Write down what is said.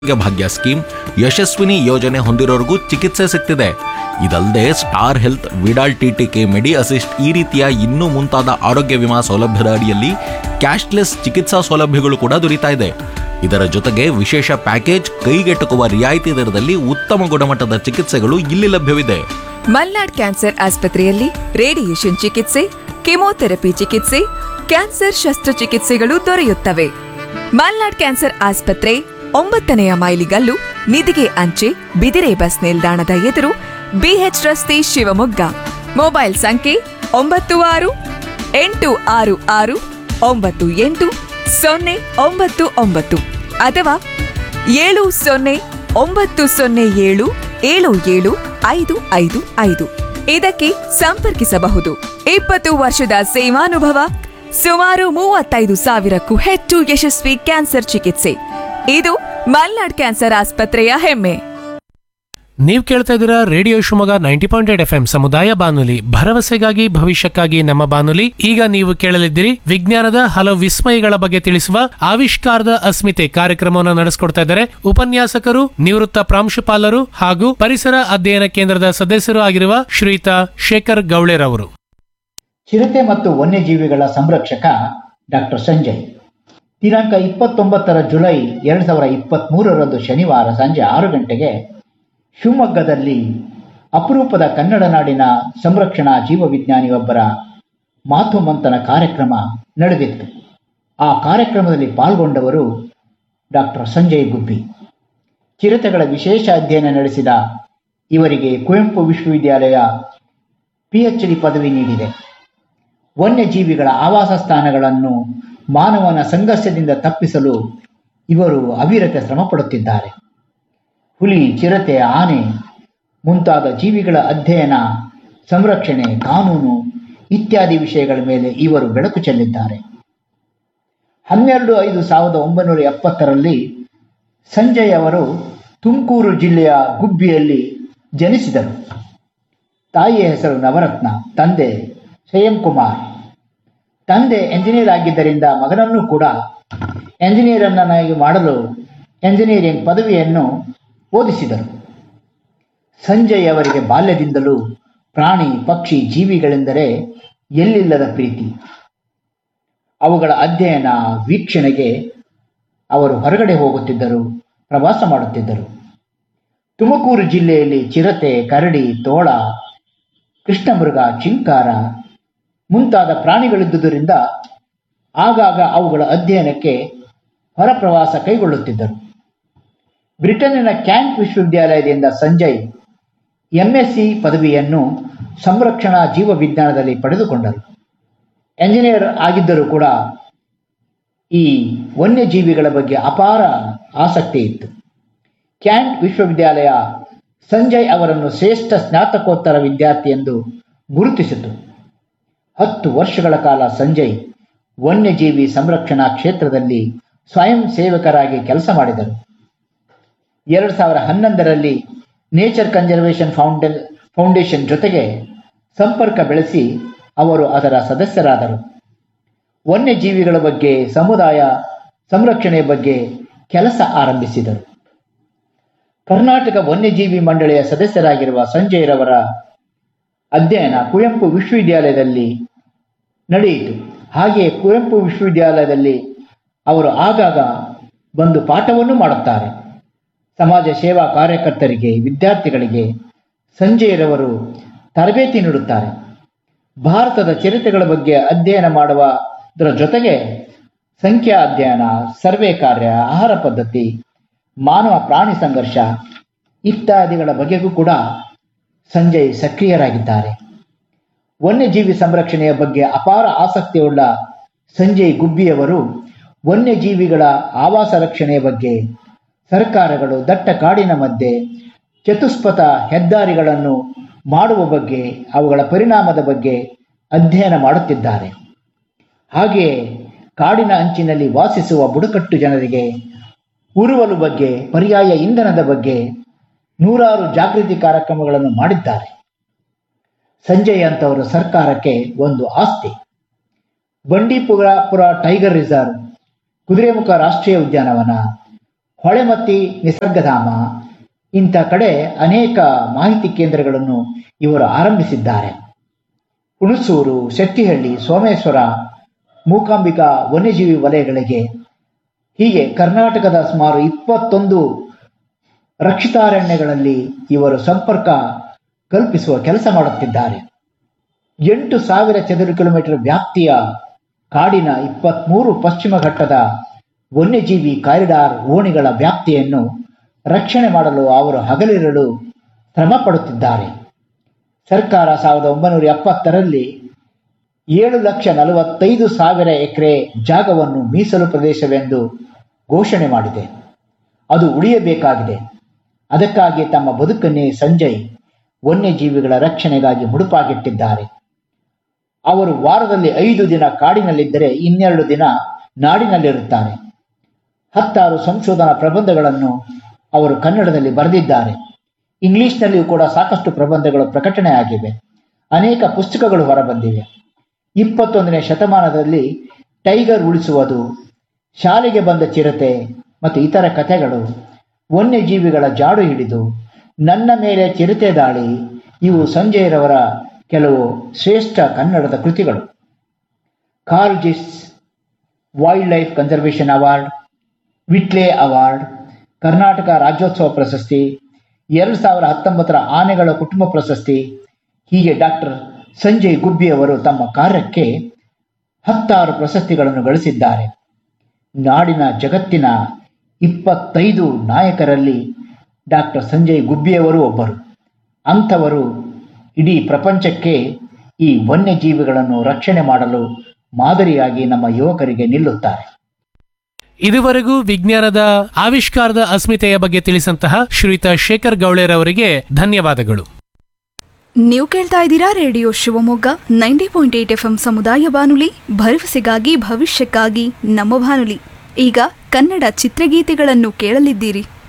ಆರೋಗ್ಯ ಭಾಗ್ಯ ಸ್ಕೀಮ್ ಯಶಸ್ವಿನಿ ಯೋಜನೆ ಹೊಂದಿರೋರಿಗೂ ಚಿಕಿತ್ಸೆ ಸಿಗ್ತಿದೆ ಇದಲ್ಲದೆ Star Health Vidal TTK Medi Assist ಈ ರೀತಿಯ ಇನ್ನೂ ಮುಂತಾದ ಆರೋಗ್ಯ ವಿಮಾ ಸೌಲಭ್ಯದ ಅಡಿಯಲ್ಲಿ ಕ್ಯಾಶ್ಲೆಸ್ ಚಿಕಿತ್ಸಾ ಸೌಲಭ್ಯಗಳು ಕೂಡ ದೊರೀತಾ ಇದೆ ಇದರ ಜೊತೆಗೆ ವಿಶೇಷ ಪ್ಯಾಕೇಜ್ ಕೈಗೆಟುಕುವ ರಿಯಾಯಿತಿ ದರದಲ್ಲಿ ಉತ್ತಮ ಗುಣಮಟ್ಟದ ಚಿಕಿತ್ಸೆಗಳು ಇಲ್ಲಿ ಲಭ್ಯವಿದೆ ಮಲ್ನಾಡ್ ಕ್ಯಾನ್ಸರ್ ಆಸ್ಪತ್ರೆಯಲ್ಲಿ ರೇಡಿಯೇಷನ್ ಚಿಕಿತ್ಸೆ ಕೆಮೊಥೆರಪಿ ಚಿಕಿತ್ಸೆ ಕ್ಯಾನ್ಸರ್ ಶಸ್ತ್ರಚಿಕಿತ್ಸೆಗಳು ದೊರೆಯುತ್ತವೆ ಮಲ್ನಾಡ್ ಕ್ಯಾನ್ಸರ್ ಆಸ್ಪತ್ರೆ ಒಂಬತ್ತನೆಯ ಮೈಲಿಗಲ್ಲು ನಿಧಿಗೆ ಅಂಚೆ ಬಿದಿರೆ ಬಸ್ ನಿಲ್ದಾಣದ ಎದುರು ಬಿಎಚ್ ರಸ್ತೆ ಶಿವಮೊಗ್ಗ ಮೊಬೈಲ್ ಸಂಖ್ಯೆ ಒಂಬತ್ತು ಆರು ಎಂಟು ಆರು ಆರು ಒಂಬತ್ತು ಎಂಟು ಸೊನ್ನೆ ಒಂಬತ್ತು ಒಂಬತ್ತು ಅಥವಾ ಏಳು ಸೊನ್ನೆ ಒಂಬತ್ತು ಸೊನ್ನೆ ಏಳು ಏಳು ಏಳು ಐದು ಐದು ಐದು ಇದಕ್ಕೆ ಸಂಪರ್ಕಿಸಬಹುದು ಇಪ್ಪತ್ತು ವರ್ಷದ ಸೇವಾನುಭವ ಸುಮಾರು ಮೂವತ್ತೈದು ಸಾವಿರಕ್ಕೂ ಹೆಚ್ಚು ಯಶಸ್ವಿ ಕ್ಯಾನ್ಸರ್ ಚಿಕಿತ್ಸೆ ಇದು ಮಲ್ನಾಡ್ ಕ್ಯಾನ್ಸರ್ ಆಸ್ಪತ್ರೆಯ ಹೆಮ್ಮೆ ನೀವು ಕೇಳ್ತಾ ಇದ್ದೀರಾ radio Shivamogga ninety point eight F M ಸಮುದಾಯ ಬಾನುಲಿ ಭರವಸೆಗಾಗಿ ಭವಿಷ್ಯಕ್ಕಾಗಿ ನಮ್ಮ ಬಾನುಲಿ ಈಗ ನೀವು ಕೇಳಲಿದ್ದೀರಿ ವಿಜ್ಞಾನದ ಹಲವು ವಿಸ್ಮಯಗಳ ಬಗ್ಗೆ ತಿಳಿಸುವ ಆವಿಷ್ಕಾರದ ಅಸ್ಮಿತೆ ಕಾರ್ಯಕ್ರಮವನ್ನು ನಡೆಸಿಕೊಡ್ತಾ ಇದ್ದಾರೆ ಉಪನ್ಯಾಸಕರು ನಿವೃತ್ತ ಪ್ರಾಂಶುಪಾಲರು ಹಾಗೂ ಪರಿಸರ ಅಧ್ಯಯನ ಕೇಂದ್ರದ ಸದಸ್ಯರು ಆಗಿರುವ ಶ್ರೀಯುತ ಶೇಖರ್ ಗೌಳೆರವರು ಚಿರತೆ ಮತ್ತು ವನ್ಯಜೀವಿಗಳ ಸಂರಕ್ಷಕ ಡಾಕ್ಟರ್ ಸಂಜಯ್ ದಿನಾಂಕ ಇಪ್ಪತ್ತೊಂಬತ್ತರ ಜುಲೈ ಎರಡು ಸಾವಿರ ಇಪ್ಪತ್ತ್ಮೂರರಂದು ಶನಿವಾರ ಸಂಜೆ ಆರು ಗಂಟೆಗೆ ಶಿವಮೊಗ್ಗದಲ್ಲಿ ಅಪರೂಪದ ಕನ್ನಡ ನಾಡಿನ ಸಂರಕ್ಷಣಾ ಜೀವವಿಜ್ಞಾನಿಯೊಬ್ಬರ ಮಾತು ಮಂಥನ ಕಾರ್ಯಕ್ರಮ ನಡೆದಿತ್ತು ಆ ಕಾರ್ಯಕ್ರಮದಲ್ಲಿ ಪಾಲ್ಗೊಂಡವರು ಡಾಕ್ಟರ್ ಸಂಜಯ್ ಗುಬ್ಬಿ ಚಿರತೆಗಳ ವಿಶೇಷ ಅಧ್ಯಯನ ನಡೆಸಿದ ಇವರಿಗೆ ಕುವೆಂಪು ವಿಶ್ವವಿದ್ಯಾಲಯ ಪಿಎಚ್ ಡಿ ಪದವಿ ನೀಡಿದೆ ವನ್ಯಜೀವಿಗಳ ಆವಾಸ ಸ್ಥಾನಗಳನ್ನು ಮಾನವನ ಸಂಘರ್ಷದಿಂದ ತಪ್ಪಿಸಲು ಇವರು ಅವಿರತ ಶ್ರಮ ಪಡುತ್ತಿದ್ದಾರೆ ಹುಲಿ ಚಿರತೆ ಆನೆ ಮುಂತಾದ ಜೀವಿಗಳ ಅಧ್ಯಯನ ಸಂರಕ್ಷಣೆ ಕಾನೂನು ಇತ್ಯಾದಿ ವಿಷಯಗಳ ಮೇಲೆ ಇವರು ಬೆಳಕು ಚೆಲ್ಲಿದ್ದಾರೆ ಹನ್ನೆರಡು ಐದು ಸಾವಿರದ ಒಂಬೈನೂರ ಎಪ್ಪತ್ತರಲ್ಲಿ ಸಂಜಯ್ ಅವರು ತುಮಕೂರು ಜಿಲ್ಲೆಯ ಗುಬ್ಬಿಯಲ್ಲಿ ಜನಿಸಿದರು ತಾಯಿಯ ಹೆಸರು ನವರತ್ನ ತಂದೆ ಸ್ವಯಂ ಕುಮಾರ್ ತಂದೆ ಎಂಜಿನಿಯರ್ ಆಗಿದ್ದರಿಂದ ಮಗನನ್ನು ಕೂಡ ಎಂಜಿನಿಯರನ್ನಾಗಿ ಮಾಡಲು ಎಂಜಿನಿಯರಿಂಗ್ ಪದವಿಯನ್ನು ಓದಿಸಿದರು ಸಂಜಯ್ ಅವರಿಗೆ ಬಾಲ್ಯದಿಂದಲೂ ಪ್ರಾಣಿ ಪಕ್ಷಿ ಜೀವಿಗಳೆಂದರೆ ಎಲ್ಲಿಲ್ಲದ ಪ್ರೀತಿ ಅವುಗಳ ಅಧ್ಯಯನ ವೀಕ್ಷಣೆಗೆ ಅವರು ಹೊರಗಡೆ ಹೋಗುತ್ತಿದ್ದರು ಪ್ರವಾಸ ಮಾಡುತ್ತಿದ್ದರು ತುಮಕೂರು ಜಿಲ್ಲೆಯಲ್ಲಿ ಚಿರತೆ ಕರಡಿ ತೋಳ ಕೃಷ್ಣಮೃಗ ಚಿಂಕಾರ ಮುಂತಾದ ಪ್ರಾಣಿಗಳಿದ್ದುದರಿಂದ ಆಗಾಗ ಅವುಗಳ ಅಧ್ಯಯನಕ್ಕೆ ಹೊರ ಪ್ರವಾಸ ಕೈಗೊಳ್ಳುತ್ತಿದ್ದರು ಬ್ರಿಟನ್ನಿನ ಕ್ಯಾಂಟ್ ವಿಶ್ವವಿದ್ಯಾಲಯದಿಂದ ಸಂಜಯ್ ಎಂಎಸ್ಸಿ ಪದವಿಯನ್ನು ಸಂರಕ್ಷಣಾ ಜೀವವಿಜ್ಞಾನದಲ್ಲಿ ಪಡೆದುಕೊಂಡರು ಎಂಜಿನಿಯರ್ ಆಗಿದ್ದರೂ ಕೂಡ ಈ ವನ್ಯಜೀವಿಗಳ ಬಗ್ಗೆ ಅಪಾರ ಆಸಕ್ತಿ ಇತ್ತು ಕ್ಯಾಂಟ್ ವಿಶ್ವವಿದ್ಯಾಲಯ ಸಂಜಯ್ ಅವರನ್ನು ಶ್ರೇಷ್ಠ ಸ್ನಾತಕೋತ್ತರ ವಿದ್ಯಾರ್ಥಿ ಎಂದು ಗುರುತಿಸಿತು ಹತ್ತು ವರ್ಷಗಳ ಕಾಲ ಸಂಜಯ್ ವನ್ಯಜೀವಿ ಸಂರಕ್ಷಣಾ ಕ್ಷೇತ್ರದಲ್ಲಿ ಸ್ವಯಂ ಸೇವಕರಾಗಿ ಕೆಲಸ ಮಾಡಿದರು ಎರಡು ಸಾವಿರ ಹನ್ನೊಂದರಲ್ಲಿ ನೇಚರ್ ಕನ್ಸರ್ವೇಷನ್ ಫೌಂಡೆ ಫೌಂಡೇಶನ್ ಜೊತೆಗೆ ಸಂಪರ್ಕ ಬೆಳೆಸಿ ಅವರು ಅದರ ಸದಸ್ಯರಾದರು ವನ್ಯಜೀವಿಗಳ ಬಗ್ಗೆ ಸಮುದಾಯ ಸಂರಕ್ಷಣೆ ಬಗ್ಗೆ ಕೆಲಸ ಆರಂಭಿಸಿದರು ಕರ್ನಾಟಕ ವನ್ಯಜೀವಿ ಮಂಡಳಿಯ ಸದಸ್ಯರಾಗಿರುವ ಸಂಜಯ್ ಅಧ್ಯಯನ ಕುವೆಂಪು ವಿಶ್ವವಿದ್ಯಾಲಯದಲ್ಲಿ ನಡೆಯಿತು ಹಾಗೆಯೇ ಕುವೆಂಪು ವಿಶ್ವವಿದ್ಯಾಲಯದಲ್ಲಿ ಅವರು ಆಗಾಗ ಬಂದು ಪಾಠವನ್ನು ಮಾಡುತ್ತಾರೆ ಸಮಾಜ ಸೇವಾ ಕಾರ್ಯಕರ್ತರಿಗೆ ವಿದ್ಯಾರ್ಥಿಗಳಿಗೆ ಸಂಜಯರವರು ತರಬೇತಿ ನೀಡುತ್ತಾರೆ ಭಾರತದ ಚಿರತೆಗಳ ಬಗ್ಗೆ ಅಧ್ಯಯನ ಮಾಡುವುದರ ಜೊತೆಗೆ ಸಂಖ್ಯಾ ಅಧ್ಯಯನ ಸರ್ವೆ ಕಾರ್ಯ ಆಹಾರ ಪದ್ಧತಿ ಮಾನವ ಪ್ರಾಣಿ ಸಂಘರ್ಷ ಇತ್ಯಾದಿಗಳ ಬಗೆಗೂ ಕೂಡ ಸಂಜಯ್ ಸಕ್ರಿಯರಾಗಿದ್ದಾರೆ ವನ್ಯಜೀವಿ ಸಂರಕ್ಷಣೆಯ ಬಗ್ಗೆ ಅಪಾರ ಆಸಕ್ತಿಯುಳ್ಳ ಸಂಜಯ್ ಗುಬ್ಬಿಯವರು ವನ್ಯಜೀವಿಗಳ ಆವಾಸ ರಕ್ಷಣೆಯ ಬಗ್ಗೆ ಸರ್ಕಾರಗಳು ದಟ್ಟ ಕಾಡಿನ ಮಧ್ಯೆ ಚತುಷ್ಪಥ ಹೆದ್ದಾರಿಗಳನ್ನು ಮಾಡುವ ಬಗ್ಗೆ ಅವುಗಳ ಪರಿಣಾಮದ ಬಗ್ಗೆ ಅಧ್ಯಯನ ಮಾಡುತ್ತಿದ್ದಾರೆ ಹಾಗೆಯೇ ಕಾಡಿನ ಅಂಚಿನಲ್ಲಿ ವಾಸಿಸುವ ಬುಡಕಟ್ಟು ಜನರಿಗೆ ಉರುವಲು ಬಗ್ಗೆ ಪರ್ಯಾಯ ಇಂಧನದ ಬಗ್ಗೆ ನೂರಾರು ಜಾಗೃತಿ ಕಾರ್ಯಕ್ರಮಗಳನ್ನು ಮಾಡಿದ್ದಾರೆ ಸಂಜಯ್ ಅಂತವರು ಸರ್ಕಾರಕ್ಕೆ ಒಂದು ಆಸ್ತಿ ಬಂಡೀಪುರ ಪುರ ಟೈಗರ್ ರಿಸರ್ವ್ ಕುದುರೆಮುಖ ರಾಷ್ಟ್ರೀಯ ಉದ್ಯಾನವನ ಹೊಳೆಮತ್ತಿ ನಿಸರ್ಗಧಾಮ ಇಂಥ ಕಡೆ ಅನೇಕ ಮಾಹಿತಿ ಕೇಂದ್ರಗಳನ್ನು ಇವರು ಆರಂಭಿಸಿದ್ದಾರೆ ಹುಣಸೂರು ಶೆಟ್ಟಿಹಳ್ಳಿ ಸೋಮೇಶ್ವರ ಮೂಕಾಂಬಿಕಾ ವನ್ಯಜೀವಿ ವಲಯಗಳಿಗೆ ಹೀಗೆ ಕರ್ನಾಟಕದ ಸುಮಾರು ಇಪ್ಪತ್ತೊಂದು ರಕ್ಷಿತಾರಣ್ಯಗಳಲ್ಲಿ ಇವರು ಸಂಪರ್ಕ ಕಲ್ಪಿಸುವ ಕೆಲಸ ಮಾಡುತ್ತಿದ್ದಾರೆ ಎಂಟು ಸಾವಿರ ಚದುರ ಕಿಲೋಮೀಟರ್ ವ್ಯಾಪ್ತಿಯ ಕಾಡಿನ ಇಪ್ಪತ್ಮೂರು ಪಶ್ಚಿಮ ಘಟ್ಟದ ವನ್ಯಜೀವಿ ಕಾರಿಡಾರ್ ಓಣಿಗಳ ವ್ಯಾಪ್ತಿಯನ್ನು ರಕ್ಷಣೆ ಮಾಡಲು ಅವರು ಹಗಲಿರಲು ಶ್ರಮ ಪಡುತ್ತಿದ್ದಾರೆ ಸರ್ಕಾರ ಸಾವಿರದ ಒಂಬೈನೂರ ಎಪ್ಪತ್ತರಲ್ಲಿ ಏಳು ಲಕ್ಷ ನಲವತ್ತೈದು ಸಾವಿರ ಎಕರೆ ಜಾಗವನ್ನು ಮೀಸಲು ಪ್ರದೇಶವೆಂದು ಘೋಷಣೆ ಮಾಡಿದೆ ಅದು ಉಳಿಯಬೇಕಾಗಿದೆ ಅದಕ್ಕಾಗಿ ತಮ್ಮ ಬದುಕನ್ನೇ ಸಂಜಯ್ ವನ್ಯಜೀವಿಗಳ ರಕ್ಷಣೆಗಾಗಿ ಮುಡುಪಾಗಿಟ್ಟಿದ್ದಾರೆ ಅವರು ವಾರದಲ್ಲಿ ಐದು ದಿನ ಕಾಡಿನಲ್ಲಿದ್ದರೆ ಇನ್ನೆರಡು ದಿನ ನಾಡಿನಲ್ಲಿರುತ್ತಾರೆ ಹತ್ತಾರು ಸಂಶೋಧನಾ ಪ್ರಬಂಧಗಳನ್ನು ಅವರು ಕನ್ನಡದಲ್ಲಿ ಬರೆದಿದ್ದಾರೆ ಇಂಗ್ಲಿಷ್ನಲ್ಲಿಯೂ ಕೂಡ ಸಾಕಷ್ಟು ಪ್ರಬಂಧಗಳು ಪ್ರಕಟಣೆ ಆಗಿವೆ ಅನೇಕ ಪುಸ್ತಕಗಳು ಹೊರಬಂದಿವೆ ಇಪ್ಪತ್ತೊಂದನೇ ಶತಮಾನದಲ್ಲಿ ಟೈಗರ್ ಉಳಿಸುವುದು ಶಾಲೆಗೆ ಬಂದ ಚಿರತೆ ಮತ್ತು ಇತರ ಕಥೆಗಳು ವನ್ಯಜೀವಿಗಳ ಜಾಡು ಹಿಡಿದು ನನ್ನ ಮೇಲೆ ಚಿರತೆ ದಾಳಿ ಇವು ಸಂಜಯರವರ ಕೆಲವು ಶ್ರೇಷ್ಠ ಕನ್ನಡದ ಕೃತಿಗಳು Carl Zeiss wildlife conservation award Whitley award Karnataka Rajyotsava ಪ್ರಶಸ್ತಿ ಎರಡು ಸಾವಿರ ಹತ್ತೊಂಬತ್ತರ ಆನೆಗಳ ಕುಟುಂಬ ಪ್ರಶಸ್ತಿ ಹೀಗೆ ಡಾಕ್ಟರ್ ಸಂಜಯ್ ಗುಬ್ಬಿ ಅವರು ತಮ್ಮ ಕಾರ್ಯಕ್ಕೆ ಹತ್ತಾರು ಪ್ರಶಸ್ತಿಗಳನ್ನು ಗಳಿಸಿದ್ದಾರೆ ನಾಡಿನ ಜಗತ್ತಿನ ಇಪ್ಪತ್ತೈದು ನಾಯಕರಲ್ಲಿ ಡಾಕ್ಟರ್ ಸಂಜಯ್ ಗುಬ್ಬಿಯವರು ಒಬ್ಬರು ಅಂಥವರು ಇಡೀ ಪ್ರಪಂಚಕ್ಕೆ ಈ ವನ್ಯಜೀವಿಗಳನ್ನು ರಕ್ಷಣೆ ಮಾಡಲು ಮಾದರಿಯಾಗಿ ನಮ್ಮ ಯುವಕರಿಗೆ ನಿಲ್ಲುತ್ತಾರೆ ಇದುವರೆಗೂ ವಿಜ್ಞಾನದ ಆವಿಷ್ಕಾರದ ಅಸ್ಮಿತೆಯ ಬಗ್ಗೆ ತಿಳಿಸಂತಹ ಶ್ರೀಯುತ ಶೇಖರ್ ಗೌಳೆರವರಿಗೆ ಧನ್ಯವಾದಗಳು ನೀವು ಕೇಳ್ತಾ ಇದ್ದೀರಾ radio Shivamogga ninety point eight F M ಸಮುದಾಯ ಬಾನುಲಿ ಭರವಸೆಗಾಗಿ ಭವಿಷ್ಯಕ್ಕಾಗಿ ನಮ್ಮ ಬಾನುಲಿ ಈಗ ಕನ್ನಡ ಚಿತ್ರಗೀತೆಗಳನ್ನು ಕೇಳಲಿದ್ದೀರಿ